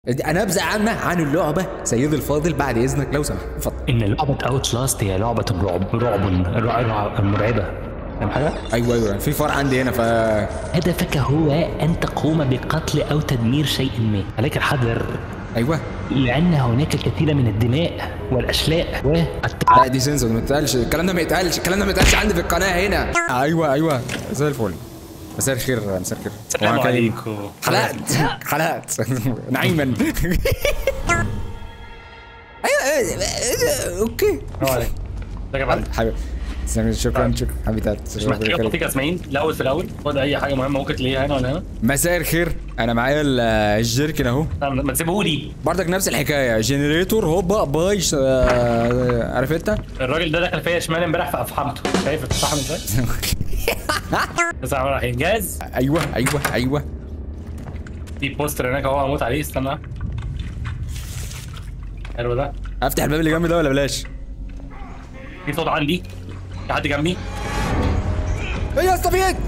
نبذه عامه عن اللعبه سيدي الفاضل بعد اذنك لو سمحت اتفضل ان لعبه اوت لاست هي لعبه الرعب رعب رعب مرعبه فاهم حاجه؟ ايوه ايوه في فرع عندي هنا ف هدفك هو ان تقوم بقتل او تدمير شيء ما عليك الحذر ايوه لان هناك الكثير من الدماء والاشلاء لا والتعب دي سنسور ما تقالش الكلام ده ما يتقالش الكلام ده ما يتقالش عندي في القناه هنا ايوه ايوه زي الفل مساء الخير مساء الخير السلام وأنا كريم. عليكم حلقت حلقت نعيما ايوه إيه، اوكي السلام عليكم ازيك يا معلم حبيبي شكرا شكرا حبيبي مش محتاج اعطيك اسماعيل الاول في الاول خد اي حاجه مهمه ممكن تلاقيها هنا ولا هنا مساء الخير انا معايا ال- الجيركن اهو لا، ما تسيبهولي برضك نفس الحكايه جنريتور هوبا باي ش- آه، عارف انت الراجل ده دخل فيا شمال امبارح فافحمته شايف اتفحم ازاي؟ بس انا رايح جاهز ايوه ايوه ايوه في بوستر هناك اهو هموت عليه استنى حلو ده افتح الباب اللي جنبي ده ولا بلاش في صوت عندي في حد جنبي ايه يا اسطى في ايه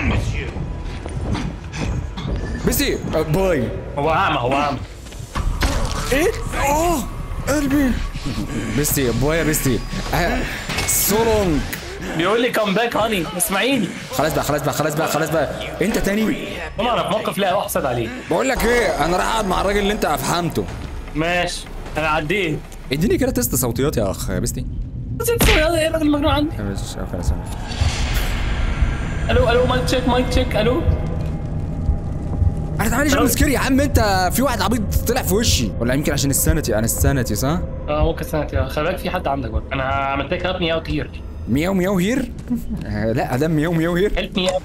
بيسي آه، باي هو اعمى هو اعمى ايه اه قلبي بيستي باي يا بيستي سو لونج بيقول لي كم باك هاني اسمعيني خلاص بقى خلاص بقى خلاص بقى خلاص بقى انت تاني طبعا انا في موقف لا احسد عليه بقول لك ايه انا راح اقعد مع الراجل اللي انت افهمته ماشي انا عديت اديني كده تيست صوتيات يا اخ بيستي بس انت يلا ايه الراجل المجنون عندي مش خلاص الو الو مايك تشيك مايك تشيك الو انا تعالى جامب سكير يا عم انت في واحد عبيط طلع في وشي ولا يمكن عشان السنتي انا السنتي صح اه ممكن سنة يا خلي بالك في حد عندك برضه انا عملت لك هيلب مي اوت هير مياو مياو هير آه، لا ده مياو مياو هير هيلب مي اوت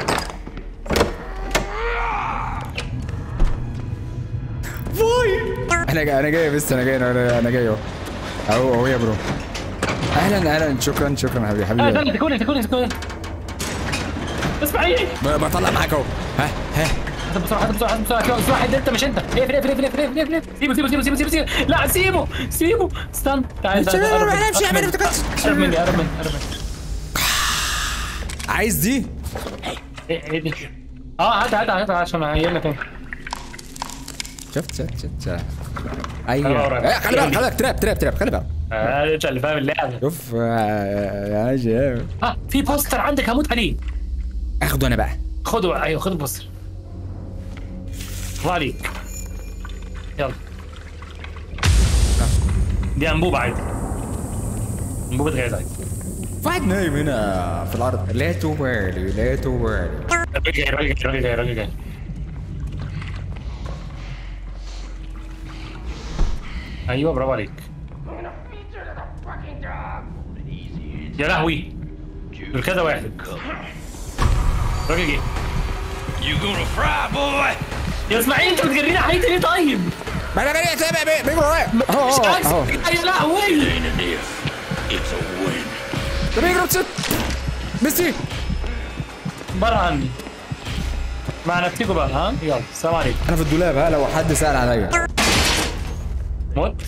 انا جاي انا جاي بس انا جاي انا انا جاي اهو اهو اهو يا برو اهلا اهلا شكرا شكرا حبيبي اه حبيبي استنى تكوني تكوني تكوني اسمعيني ب- بطلع معاك اهو ها ها حسب بسرعه حسب بسرعه حسب بسرعه في في واحد انت مش انت اقفل اقفل اقفل اقفل اقفل اقفل سيبه سيبه سيبه سيبه سيبه سيبه لا سيبه سيبه استنى تعال تعال لا، لا، قرب ما مني، اعرفش قرب اعمل مني. افتكرت. قرب مني قرب مني قرب مني عايز دي ايه ايه دي اه هات هات هات عشان هيلا تاني شفت شفت شفت شفت أنا ايوه وراك. إيه، خلي بالك خلي بالك تراب تراب تراب خلي بالك اه انت اللي فاهم اللعبه شوف آه، يا شباب ها في بوستر عندك هموت عليه اخده انا بقى خده ايوه خد البوستر الله عليك يلا دي انبوبه عادي انبوبه غاز عادي واحد نايم هنا في الارض لا تبالي لا تبالي راجل جاي راجل جاي راجل جاي راجل جاي ايوه برافو عليك يا لهوي دول كذا واحد راجل جه You gonna fry, boy? يا اسماعيل انت بتجريني حياتي ليه طيب؟ ما انا جاي اتابع بيه- بيجروا ورايا اهو مش اهو عايز اهو يا لهوي Ain't an if, it's a win. ده بيجروا ست ميسي بره عني مع نفسكوا بقى ها يلا السلام عليكم انا في الدولاب ها لو حد سال عليا موت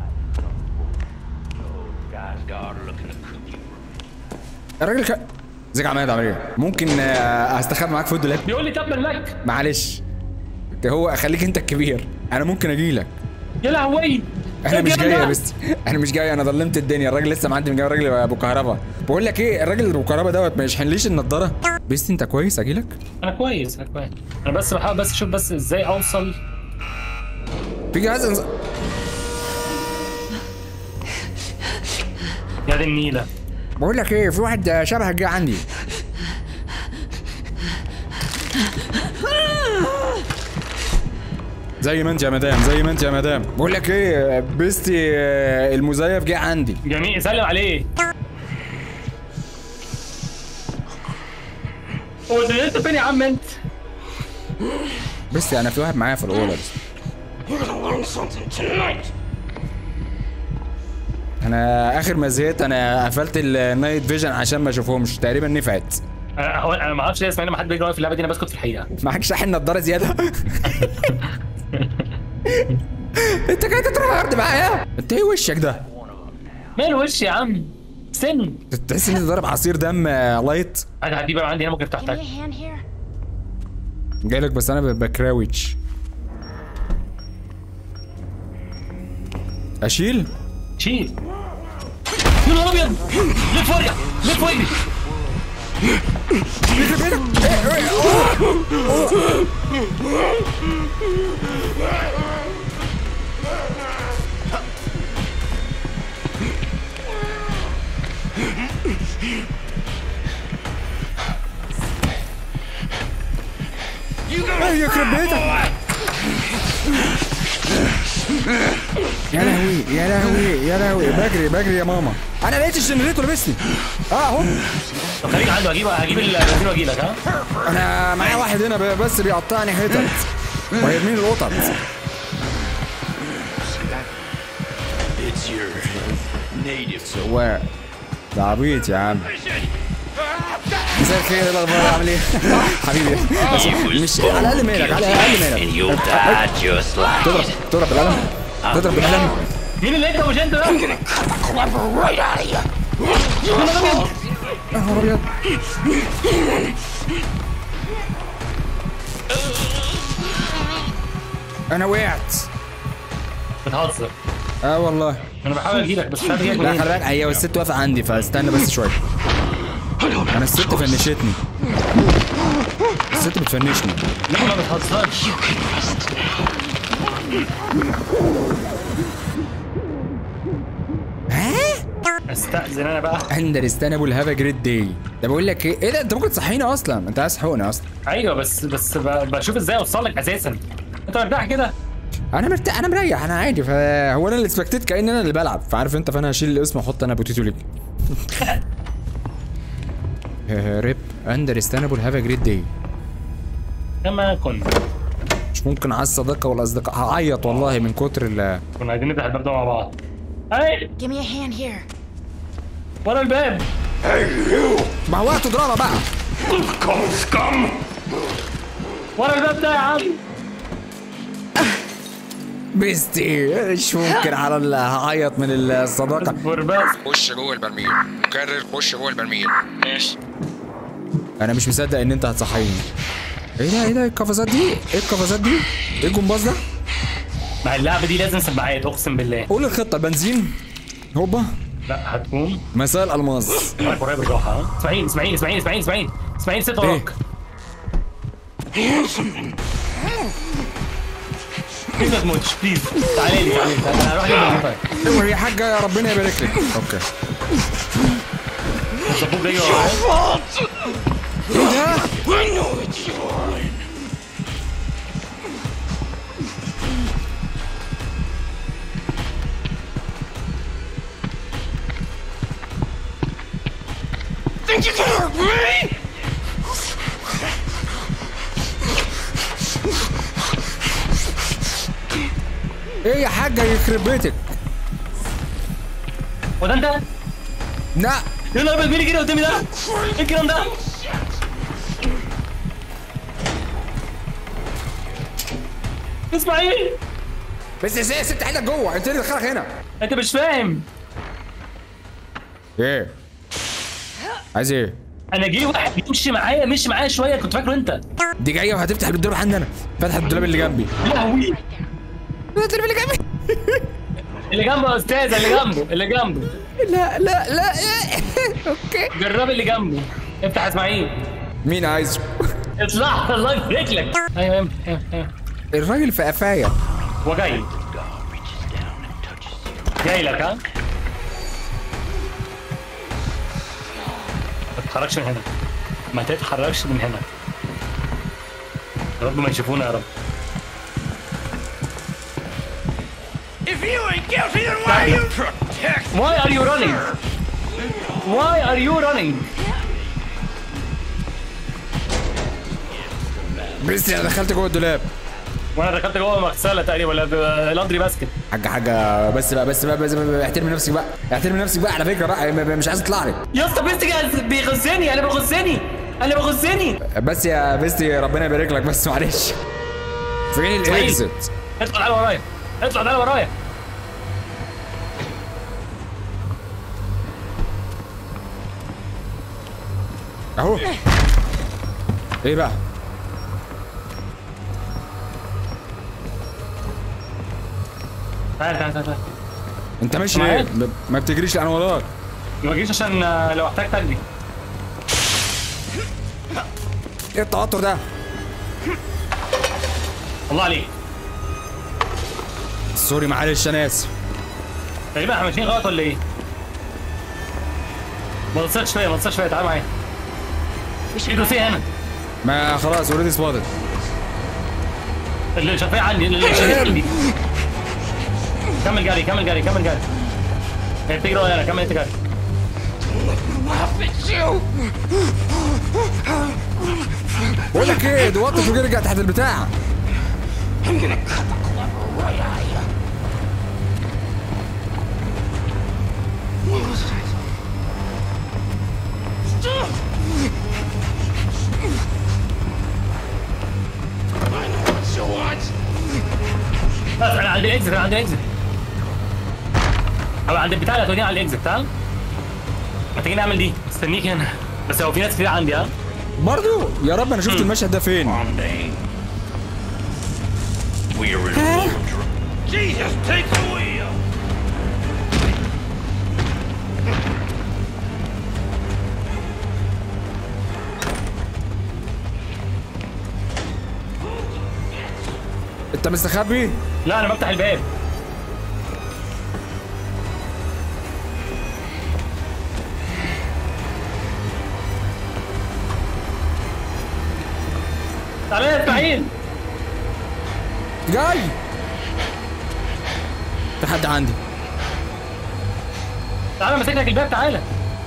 Guys, God are looking to cook you. الراجل كان ازيك يا عماد عامل ايه؟ ممكن آه، استخبى معاك في الدولاب بيقول لي تبا لك معلش هو خليك انت الكبير انا ممكن اجي لك يا لهوي انا مش جاي يا بس بس انا مش جاي انا ظلمت الدنيا الراجل لسه معدي من جنب الراجل ابو كهربا بقول لك ايه الراجل ابو كهربا دوت ما يشحنليش النضاره بس انت كويس اجي لك انا كويس انا كويس انا بس بحاول بس اشوف بس ازاي اوصل في جهاز يا دي النيله بقول لك ايه في واحد شبهك جه عندي زي ما انت يا مدام زي ما انت يا مدام بقول لك ايه بيستي آه، المزيف جه عندي جميل سلم عليه هو ده انت فين يا عم انت؟ بيستي انا في واحد معايا في الاوضه بس You're gonna learn something tonight. انا اخر ما زهقت انا قفلت النايت فيجن عشان ما اشوفهمش تقريبا نفعت انا هو انا ما اعرفش ليه اسماعيل لما حد بيجي ورايا في اللعبه دي انا بسكت في الحقيقه معاك شاحن نضاره زياده انت جاي تضرب عرض معايا انت ايه وشك ده مال وش يا عم سن تحس ان انت ضارب عصير دم آه، لايت انا هدي بقى عندي هنا ممكن Give تحتك me a hand here. جاي لك بس انا ب- بكراوتش اشيل شيل يا نهار ابيض لف وارجع لف واجري ايه يخرب بيتك يا لهوي يا لهوي يا لهوي بجري بجري يا ماما انا لقيت الجنريتور لبسني اه اهو طب خليك عنده هجيب هجيب البنزين واجي لك ها انا معايا واحد هنا ب- بس بيقطعني حتت وهيرميني القطط It's your native هو ده عبيط يا عم مساء الخير ايه الاخبار عامل ايه حبيبي بس مش على الاقل مالك على الاقل and مالك you'll die just like تضرب it. تضرب بالقلم تضرب بالقلم مين اللي انت مش انت ده؟ Clever right out of you. يا نهار ابيض يا نهار ابيض انا وقعت بتهزر اه والله انا بحاول اجي لك بس مش عارف اجيلك لا منين خلي بالك هي والست واقفه عندي فاستنى بس شويه انا الست فنشتني الست بتفنشني لا ما بتهزرش استأذن انا بقى اندرستانبل هاف ا جريت داي ده بقول لك ايه ايه ده انت ممكن تصحيني اصلا انت عايز تحقني اصلا ايوه بس بس ب- بشوف ازاي اوصل لك اساسا انت مرتاح كده انا مرتاح انا مريح انا عادي فهو انا اللي سبكتيت كان انا اللي بلعب فعارف انت فانا هشيل الاسم واحط انا بوتيتو ليك ريب اندرستانبل هاف ا جريت داي كما كنا مش ممكن على الصداقه والاصدقاء هعيط والله من كتر ال كنا عايزين نفتح الباب ده مع بعض اي Give me a hand here. ورا الباب ما هو وقت دراما بقى ورا الباب ده يا عم بيستي مش ممكن على ال- هعيط من الصداقه اصبر بس خش جوه البرميل كرر خش جوه البرميل ماشي انا مش مصدق ان انت هتصحيني ايه ده ايه ده إيه القفزات دي ايه القفزات دي ايه الجمباز ده مع اللعبه دي لازم سبعات اقسم بالله قول الخطه بنزين هوبا لا هتكون مساء الالماس وراك ورايا بالراحه ها اسماعيل اسماعيل اسماعيل اسماعيل اسماعيل اسماعيل ست وراك بليز ما تموتش بليز تعالى لي تعالى لي تعالى انا هروح اجيب البنزين طيب ايوه يا حاجه يا ربنا يبارك لك اوكي الزبوب جاي ورايا ايه ده I know it's yours. Think you can hurt me? ايه يا حاجه يخرب بيتك هو ده انت؟ لا يا نهار ابيض مين اللي جري قدامي ده؟ ايه الكلام ده؟ اسماعيل بس ازاي سبت حيلك جوه انت اللي دخلك هنا انت مش فاهم ايه عايز ايه انا جه واحد يمشي معايا مشي معايا شويه كنت فاكره انت دي جايه وهتفتح الدور عندي انا فتح الدولاب اللي جنبي يا لهوي الدولاب اللي جنبي اللي جنبه يا استاذ اللي جنبه اللي جنبه لا لا لا اوكي جرب اللي جنبه افتح يا اسماعيل مين عايزه اطلع الله يبارك لك ايوه ايوه ايوه ايوه الراجل في قفايا هو جاي God reaches down and touches you. جاي لك ها ما تتحركش من هنا ما تتحركش من هنا يا رب ما يشوفونا يا رب If you ain't guilty, then why you protect? Why are you running? Why are you running? بس انا دخلت جوه الدولاب وانا دخلت جوه مغسله تقريبا ولا ب- لاندري باسكت حاجه حاجه بس بقى بس بقى بس بقى احترم نفسك بقى احترم نفسك بقى على فكره بقى م- م- مش عايز اطلع لك يا اسطى بيست جاز- بيغزني انا بغزني انا بغزني بس يا بيستي ربنا يبارك لك بس معلش فين الاكزit اطلع تعالى ورايا اطلع تعالى ورايا اهو ايه بقى تعالى تعالى تعالى انت ماشي معاك. ليه؟ ب- ما بتجريش لا انا وراك ما تجيش عشان آه، لو احتاج تجري ايه التوتر ده؟ الله عليك سوري معلش انا اسف تقريبا احنا ماشيين غلط ولا ايه؟ ما بصيتش شويه ما بصيتش شويه تعال معايا في دوسيه هنا ما خلاص اوريدي سبوتد اللي شفاية عندي اللي شفاية عندي كمل جري كمل جري كمل جري هي بتجري ولا انا كمل انت جري بقول لك ايه ده وطت وجري تحت البتاع بس انا عند الاكزت انا عند الاكزت او عند البتاع اللي هتوديني على الاكزت تعال محتاجين نعمل دي استنيك هنا بس هو في ناس كتير عندي ها برضو يا رب انا شفت المشهد ده فين Monday. We're in full dr- Jesus, take the wheel. انت مستخبي لا انا بفتح الباب تعالى يا اسماعيل جاي في حد عندي تعالى ماسك لك الباب تعالى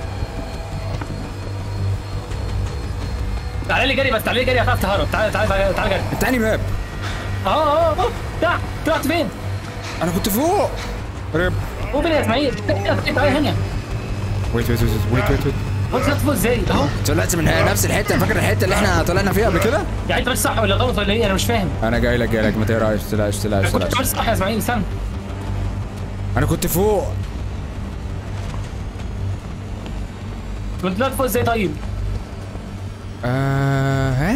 تعالى لي جري بس تعالى لي جري هتعرف تهرب تعالى تعالى تعالى تعالى جري انت انهي باب اه اه اه تحت تحت فين؟ انا كنت فوق رب هو فين يا اسماعيل؟ تعالى هنا ويت ويت ويت ويت ويت ويت هو انت فوق ازاي؟ اهو طلعت من نفس الحته فاكر الحته اللي احنا طلعنا فيها قبل كده يعني انت ماشي صح ولا غلط ولا ايه؟ انا مش فاهم انا جاي لك جاي لك ما تقراش تلاش تلاش كنت تلاش ماشي صح يا اسماعيل استنى انا كنت فوق كنت طلعت فوق ازاي طيب؟ آه ها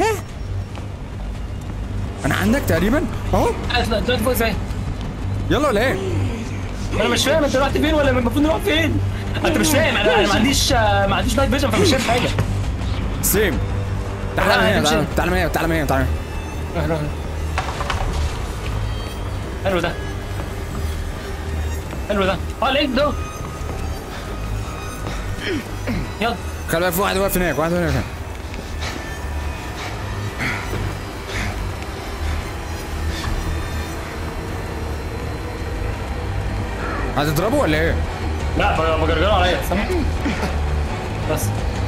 انا عندك تقريبا اهو طلعت طلعت فوق ازاي؟ يلا ولا ايه انا مش فاهم انت رحت فين ولا المفروض نروح فين؟ انت مش فاهم انا انا ما عنديش آه، ما عنديش نايت فيجن فمش شايف حاجه سيم تعالى آه، من هنا امشي. تعالى- تعالى من هنا تعالى من هنا تعالى من هنا. روح روح حلو ده حلو ده اه لقيت ده يلا خلي بالك في واحد واقف هناك واحد هناك هتضربه ولا ايه؟ لا بجرجروا عليا سامع بس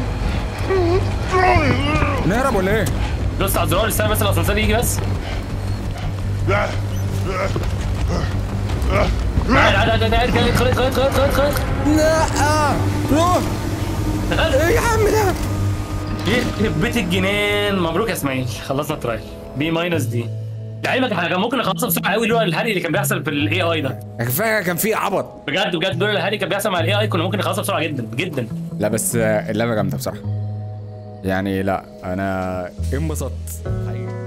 نهرب ولا ايه؟ دوست على الزرار استنى بس الاسانسير يجي بس تعال تعال تعال تعال تعال خلط خلط خلط خلط خلط لا روح ايه يا عم ده؟ يخرب بيت الجنان مبروك يا اسماعيل خلصنا الترايل بي ماينس دي لعلمك احنا كان ممكن نخلصها بسرعه قوي اللي هو الهري اللي كان بيحصل في الاي اي ده كفايه كان في عبط بجد بجد دول الهري كان بيحصل مع الاي اي كنا ممكن نخلصها بسرعه جدا جدا لا بس اللعبه جامده بصراحه يعني لا انا انبسطت حقيقي